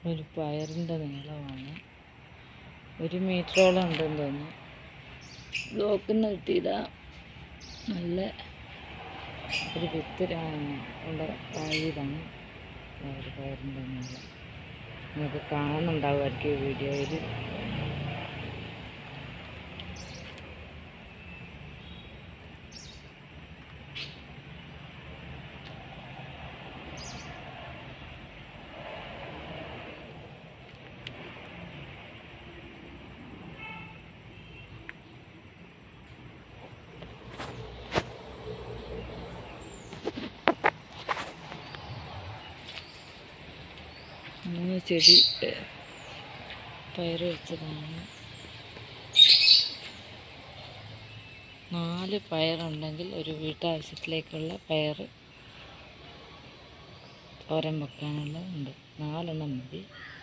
ഒരു പയറിൻ്റെ നീളമാണ് ഒരു മീറ്ററോളം ഉണ്ടെന്ന് തോന്നുന്നു ബ്ലോക്കിൽ നിന്ന് കിട്ടിയതാ നല്ല ഒരു വിത്ത് ഉള്ള കായതാണ് ഒരു പയറിൻ്റെ നീളം നിങ്ങൾക്ക് കാണുന്നുണ്ടാവുമായിരിക്കും ഈ വീഡിയോയിൽ മൂന്ന് ചെടി ഏ, പയറ് വെച്ചതാണ് നാല് പയറുണ്ടെങ്കിൽ ഒരു വീട്ടാവശ്യത്തിലേക്കുള്ള പയർ തോരൻ വെക്കാനുള്ളത് ഉണ്ട് നാലെണ്ണം മതി